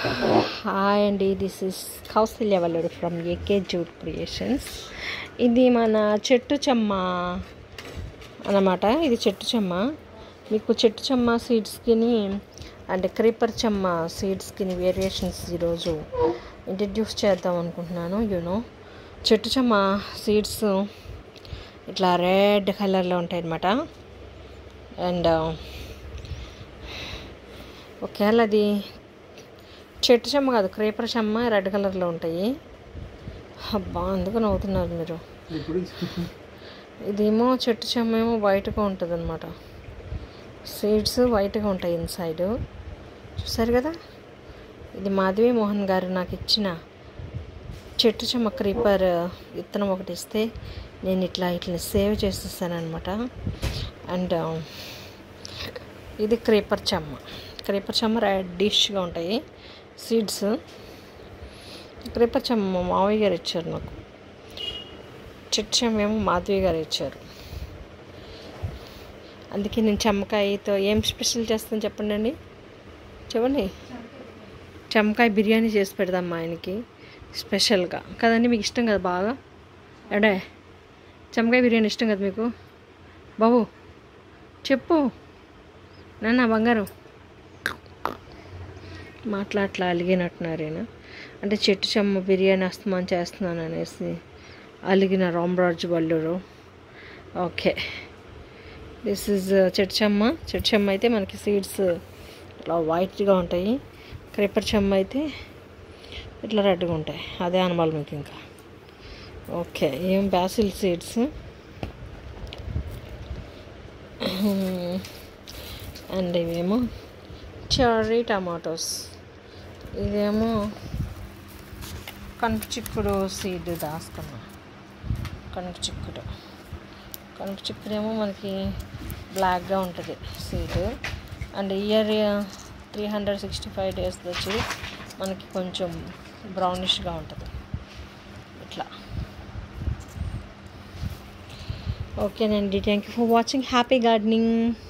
hi అండి this is Kausalya వల్లుడు from AK jute creations ఇది మన చెట్టు చెమ్మ అన్నమాట ఇది చెట్టు చెమ్మ మీకు చెట్టు చెమ్మ సీడ్స్కి అండ్ క్రీపర్ చెమ్మ సీడ్స్కి వేరియేషన్స్ ఈరోజు ఇంట్రడ్యూస్ చేద్దాం అనుకుంటున్నాను యూనో చెట్టు చెమ్మ సీడ్స్ ఇట్లా రెడ్ కలర్లో ఉంటాయి అన్నమాట అండ్ ఒకవేళ అది చెట్టు చెమ్మ కాదు క్రేపర్ చెమ్మ రెడ్ కలర్లో ఉంటాయి అబ్బా అందుకు నవ్వుతున్నారు మీరు ఇదేమో చెట్టు చెమ్మ ఏమో వైట్గా ఉంటుంది అనమాట సీడ్స్ వైట్గా ఉంటాయి ఇన్సైడ్ చూసారు కదా ఇది మాధవి మోహన్ గారు నాకు ఇచ్చిన చెట్టు చెమ్మ క్రీపర్ విత్తనం ఒకటి ఇస్తే నేను ఇట్లా ఇట్లా సేవ్ చేసేస్తాను అనమాట అండ్ ఇది క్రీపర్ చెమ్మ క్రీపర్ చెమ్మ రెడ్డిష్గా ఉంటాయి సీడ్స్ క్రీపర్ చెమ్మ మావయ్య గారు ఇచ్చారు నాకు చెట్టు చెమ్మ ఏమో మాధవి గారు ఇచ్చారు అందుకే నేను చెమ్మకాయతో ఏం స్పెషల్ చేస్తాను చెప్పండి అండి చెప్పండి చెమ్మకాయ బిర్యానీ చేసి పెడదాం మా ఆయనకి స్పెషల్గా కదండి మీకు ఇష్టం కదా బాగా ఎడే చెమ్మకాయ బిర్యానీ ఇష్టం కదా మీకు బాబు చెప్పు నాన్న బంగారం మాట్లాడట్లా అలిగినట్టున్నారు ఈయన అంటే చెట్టు చెమ్మ బిర్యానీ అస్తమాన్ చేస్తున్నాను అనేసి అలిగిన రామరాజు బల్లూరు ఓకే దిస్ ఇస్ చెట్టు చెమ్మ చెట్టు చెమ్మ అయితే మనకి సీడ్స్ ఇట్లా వైట్గా ఉంటాయి క్రేపర్ చెమ్మ అయితే ఇట్లా రెడ్గా ఉంటాయి అదే అనమాలి మీకు ఇంకా ఓకే ఏం బ్యాసిల్ సీడ్స్ అండ్ ఇవేమో చెర్రీ టమాటోస్ ఇదేమో కనుక చిక్కుడు సీడ్ దాసుకున్నా కనుక చిక్కుడు కనుక చిక్కుడు ఏమో మనకి బ్లాక్గా ఉంటుంది seed and year three hundred sixty five days వచ్చి మనకి కొంచెం బ్రౌనిష్గా ఉంటుంది ఇట్లా ఓకేనండి thank you for watching happy gardening